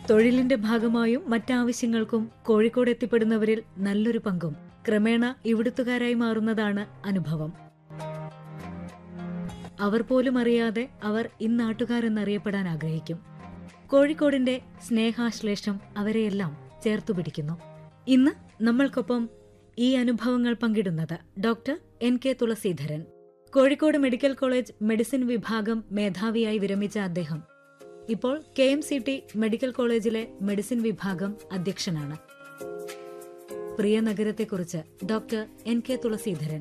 തൊഴിലിന്റെ ഭാഗമായും മറ്റാവശ്യങ്ങൾക്കും കോഴിക്കോട് എത്തിപ്പെടുന്നവരിൽ നല്ലൊരു പങ്കും ക്രമേണ ഇവിടുത്തുകാരായി മാറുന്നതാണ് അനുഭവം അവർ പോലും അറിയാതെ അവർ ഇന്നാട്ടുകാരെന്നറിയപ്പെടാൻ ആഗ്രഹിക്കും കോഴിക്കോടിന്റെ സ്നേഹാശ്ലേഷം അവരെയെല്ലാം ചേർത്തുപിടിക്കുന്നു ഇന്ന് നമ്മൾക്കൊപ്പം ഈ അനുഭവങ്ങൾ പങ്കിടുന്നത് doctor N K Thulaseedharan Kozhikode medical college medicine വിഭാഗം മേധാവിയായി വിരമിച്ച അദ്ദേഹം ഇപ്പോൾ K M C T medical കോളേജിലെ മെഡിസിൻ വിഭാഗം അധ്യക്ഷനാണ് പ്രിയ നഗരത്തെക്കുറിച്ച് ഡോക്ടർ എൻ കെ തുളസീധരൻ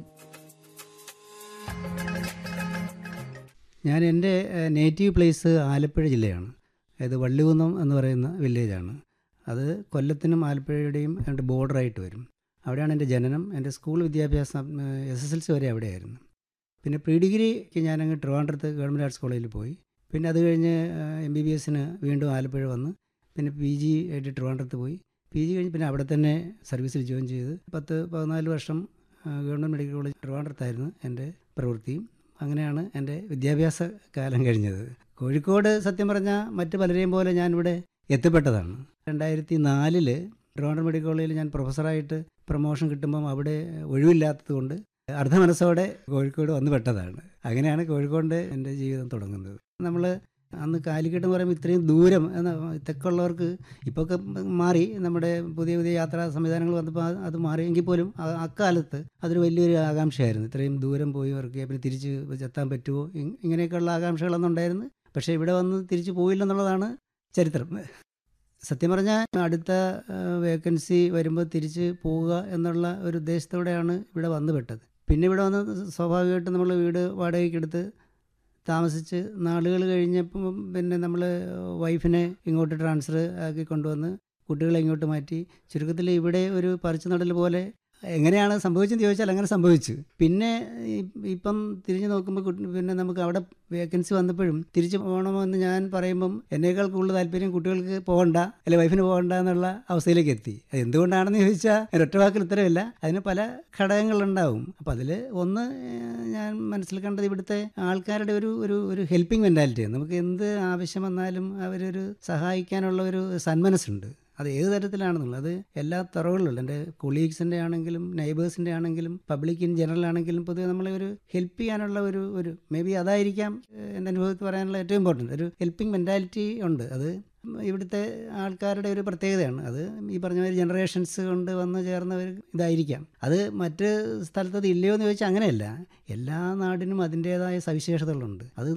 ഞാൻ എൻ്റെ നേറ്റീവ് പ്ലേസ് ആലപ്പുഴ ജില്ലയാണ് അതായത് വള്ളികുന്നം എന്ന് പറയുന്ന വില്ലേജാണ് അത് കൊല്ലത്തിനും ആലപ്പുഴയുടെയും രണ്ട് ബോർഡറായിട്ട് വരും അവിടെയാണ് എൻ്റെ ജനനം എൻ്റെ സ്കൂൾ വിദ്യാഭ്യാസം എസ് എസ് എൽ സി വരെ അവിടെയായിരുന്നു പിന്നെ പ്രീ ഡിഗ്രിക്ക് ഞാനങ്ങ് ട്രിവാൻഡ്രത്ത് ഗവൺമെൻറ് ആർട്സ് കോളേജിൽ പോയി പിന്നെ അത് കഴിഞ്ഞ് എം ബി ബി എസിന് വീണ്ടും ആലപ്പുഴ വന്ന് പിന്നെ പി ജി ആയിട്ട് ട്രിവാൻഡ്രത്ത് പോയി പി ജി കഴിഞ്ഞ് പിന്നെ അവിടെ തന്നെ സർവീസിൽ ജോയിൻ ചെയ്ത് പത്ത് പതിനാല് വർഷം ഗവൺമെൻറ് മെഡിക്കൽ കോളേജ് ട്രിവാൻഡ്രത്തായിരുന്നു എൻ്റെ പ്രവൃത്തിയും അങ്ങനെയാണ് എൻ്റെ വിദ്യാഭ്യാസ കാലം കഴിഞ്ഞത് കോഴിക്കോട് സത്യം പറഞ്ഞാൽ മറ്റ് പലരെയും പോലെ ഞാനിവിടെ എത്തിപ്പെട്ടതാണ് രണ്ടായിരത്തി നാലില് ട്രിവാൻഡ്രം മെഡിക്കൽ കോളേജിൽ ഞാൻ പ്രൊഫസറായിട്ട് പ്രൊമോഷൻ കിട്ടുമ്പം അവിടെ ഒഴിവില്ലാത്തത് കൊണ്ട് അർദ്ധ മനസ്സോടെ കോഴിക്കോട് വന്നു പെട്ടതാണ് അങ്ങനെയാണ് കോഴിക്കോടിൻ്റെ എൻ്റെ ജീവിതം തുടങ്ങുന്നത് നമ്മൾ അന്ന് കാലിക്കട്ട് എന്ന് പറയുമ്പോൾ ഇത്രയും ദൂരം എന്ന തെക്കുള്ളവർക്ക് ഇപ്പോൾ ഒക്കെ മാറി നമ്മുടെ പുതിയ പുതിയ യാത്രാ സംവിധാനങ്ങൾ വന്നപ്പോൾ അത് അത് മാറി എങ്കിൽ പോലും ആ- അക്കാലത്ത് അതൊരു വലിയൊരു ആകാംക്ഷയായിരുന്നു ഇത്രയും ദൂരം പോയി വർക്ക് പിന്നെ തിരിച്ച് എത്താൻ പറ്റുമോ ഇ- ഇങ്ങനെയൊക്കെയുള്ള ആകാംക്ഷകളൊന്നും ഉണ്ടായിരുന്നു പക്ഷേ ഇവിടെ വന്ന് തിരിച്ച് പോയില്ലെന്നുള്ളതാണ് ചരിത്രം സത്യം പറഞ്ഞാൽ അടുത്ത വേക്കൻസി വരുമ്പോൾ തിരിച്ച് പോവുക എന്നുള്ള ഒരു ഉദ്ദേശത്തോടെയാണ് ഇവിടെ വന്നു പെട്ടത് പിന്നെ ഇവിടെ വന്ന് സ്വാഭാവികമായിട്ടും നമ്മൾ വീട് വാടകയ്ക്കെടുത്ത് താമസിച്ച് നാളുകൾ കഴിഞ്ഞപ്പം പിന്നെ നമ്മൾ വൈഫിനെ ഇങ്ങോട്ട് ട്രാൻസ്ഫർ ആക്കി കൊണ്ടുവന്ന് കുട്ടികളെ ഇങ്ങോട്ട് മാറ്റി ചുരുക്കത്തിൽ ഇവിടെ ഒരു പറിച്ചു നടൽ പോലെ എങ്ങനെയാണ് സംഭവിച്ചെന്ന് ചോദിച്ചാൽ അങ്ങനെ സംഭവിച്ചു പിന്നെ ഇ- ഇപ്പം തിരിഞ്ഞു നോക്കുമ്പോൾ കുട്ടി- പിന്നെ നമുക്ക് അവിടെ വേക്കൻസി വന്നപ്പോഴും തിരിച്ചു പോകണമെന്ന് ഞാൻ പറയുമ്പം എന്നേക്കാൾ കൂടുതൽ താല്പര്യം കുട്ടികൾക്ക് പോകണ്ട അല്ലെ വൈഫിന് പോകണ്ട എന്നുള്ള അവസ്ഥയിലേക്ക് എത്തി അത് എന്തുകൊണ്ടാണെന്ന് ചോദിച്ചാൽ ഒരു ഒറ്റ വാക്കിൽ ഉത്തരവില്ല അതിന് പല ഘടകങ്ങളുണ്ടാവും അപ്പം അതിൽ ഒന്ന് ഏഹ്, ഞാൻ മനസ്സിൽ കണ്ടത് ഇവിടുത്തെ ആൾക്കാരുടെ ഒരു ഒരു ഒരു ഹെൽപ്പിംഗ് മെൻറ്റാലിറ്റിയാണ് നമുക്ക് എന്ത് ആവശ്യം വന്നാലും അവരൊരു സഹായിക്കാനുള്ള ഒരു സന്മനസ്സുണ്ട് അത് ഏത് തരത്തിലാണെന്നുള്ളത് അത് എല്ലാ തുറകളിലുള്ള എൻ്റെ കൊളീഗ്സിൻ്റെ ആണെങ്കിലും നൈബേഴ്സിൻ്റെ ആണെങ്കിലും പബ്ലിക് ഇൻ ജനറൽ ആണെങ്കിലും പൊതുവെ നമ്മളെ ഒരു ഹെൽപ്പ് ചെയ്യാനുള്ള ഒരു ഒരു മേ ബി അതായിരിക്കാം ഏഹ്, എൻ്റെ അനുഭവത്തിൽ പറയാനുള്ള ഏറ്റവും ഇമ്പോർട്ടൻറ്റ് ഒരു ഹെൽപ്പിംഗ് മെൻറ്റാലിറ്റി ഉണ്ട് അത് ഇവിടുത്തെ ആൾക്കാരുടെ ഒരു പ്രത്യേകതയാണ് അത് ഈ പറഞ്ഞ മാതിരി ജനറേഷൻസ് കൊണ്ട് വന്നു ചേർന്ന ഒരു ഇതായിരിക്കാം അത് മറ്റ് സ്ഥലത്ത് അത് ഇല്ലയോ എന്ന് ചോദിച്ചാൽ അങ്ങനെയല്ല എല്ലാ നാടിനും അതിൻ്റേതായ സവിശേഷതകളുണ്ട് അത്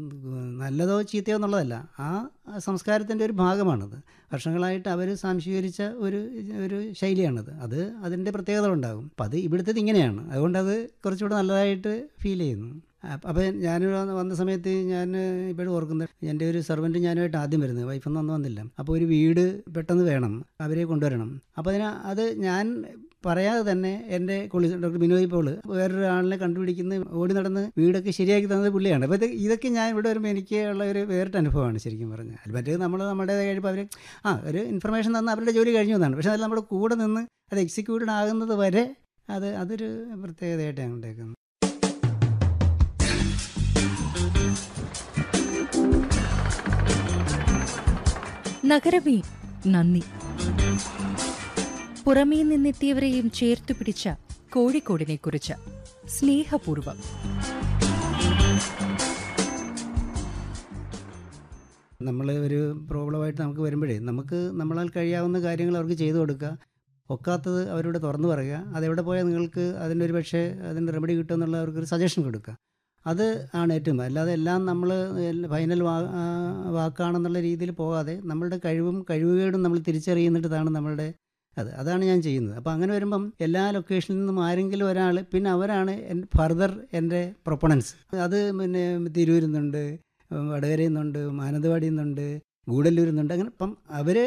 നല്ലതോ ചീത്തയോ എന്നുള്ളതല്ല ആ സംസ്കാരത്തിൻ്റെ ഒരു ഭാഗമാണത് വർഷങ്ങളായിട്ട് അവർ സംശീകരിച്ച ഒരു ഒരു ശൈലിയാണത് അത് അതിൻ്റെ പ്രത്യേകതകളുണ്ടാകും അപ്പം അത് ഇവിടുത്തേത് ഇങ്ങനെയാണ് അതുകൊണ്ട് അത് കുറച്ചുകൂടെ നല്ലതായിട്ട് ഫീൽ ചെയ്യുന്നു അപ്പോൾ ഞാൻ വന്ന സമയത്ത് ഞാൻ ഇപ്പോഴും ഓർക്കുന്നത് എൻ്റെ ഒരു സെർവൻറ്റ് ഞാനുമായിട്ട് ആദ്യം വരുന്നത് വൈഫൊന്നും അന്ന് വന്നില്ല അപ്പോൾ ഒരു വീട് പെട്ടെന്ന് വേണം അവരെ കൊണ്ടുവരണം അപ്പോൾ അതിന് അത് ഞാൻ പറയാതെ തന്നെ എൻ്റെ കൊളി ഡോക്ടർ ബിനോയ് പോൾ വേറൊരു ആളിനെ കണ്ടുപിടിക്കുന്ന ഓടി നടന്ന് വീടൊക്കെ ശരിയാക്കി തന്നത് പുള്ളിയാണ് അപ്പോൾ ഇത് ഇതൊക്കെ ഞാൻ ഇവിടെ വരുമ്പോൾ എനിക്ക് ഉള്ള ഒരു വേറിട്ട അനുഭവമാണ് ശരിക്കും പറഞ്ഞാൽ അത് മറ്റേത് നമ്മൾ നമ്മുടേതായ കഴിയുമ്പോൾ അവർ ആ ഒരു ഇൻഫർമേഷൻ തന്ന് അവരുടെ ജോലി കഴിഞ്ഞു എന്നാണ് പക്ഷേ അതിൽ നമ്മുടെ കൂടെ നിന്ന് അത് എക്സിക്യൂട്ടഡ് ആകുന്നത് വരെ അത് അതൊരു പ്രത്യേകതയായിട്ട് ഞാൻ കണ്ടേക്കുന്നത് നഗരമേ നന്ദി പുറമേ നിന്നെത്തിയവരെയും ചേർത്തു പിടിച്ച കോഴിക്കോടിനെ കുറിച്ച് സ്നേഹപൂർവം നമ്മൾ ഒരു പ്രോബ്ലമായിട്ട് നമുക്ക് വരുമ്പോഴേ നമുക്ക് നമ്മളാൽ കഴിയാവുന്ന കാര്യങ്ങൾ അവർക്ക് ചെയ്തു കൊടുക്കുക ഒക്കാത്തത് അവരോട് തുറന്നു പറയുക അതെവിടെ പോയാൽ നിങ്ങൾക്ക് അതിൻ്റെ ഒരു പക്ഷേ അതിൻ്റെ റെമഡി കിട്ടുമെന്നുള്ള അവർക്കൊരു സജഷൻ കൊടുക്കുക അത് ആണ് ഏറ്റവും അല്ലാതെ എല്ലാം നമ്മൾ ഫൈനൽ വാ ആ, വാക്കാണെന്നുള്ള രീതിയിൽ പോകാതെ നമ്മളുടെ കഴിവും കഴിവുകേടും നമ്മൾ തിരിച്ചറിയുന്നിടത്താണ് നമ്മളുടെ അത് അതാണ് ഞാൻ ചെയ്യുന്നത് അപ്പോൾ അങ്ങനെ വരുമ്പം എല്ലാ ലൊക്കേഷനിൽ നിന്നും ആരെങ്കിലും ഒരാൾ പിന്നെ അവരാണ് ഫർദർ എൻ്റെ പ്രൊപ്പണൻസ് അത് പിന്നെ തിരൂരിൽ നിന്നുണ്ട് വടകരയിൽ നിന്നുണ്ട് മാനന്തവാടിയിൽ നിന്നുണ്ട് ഗൂഡല്ലൂരിൽ നിന്നുണ്ട് അങ്ങനെ ഇപ്പം അവർ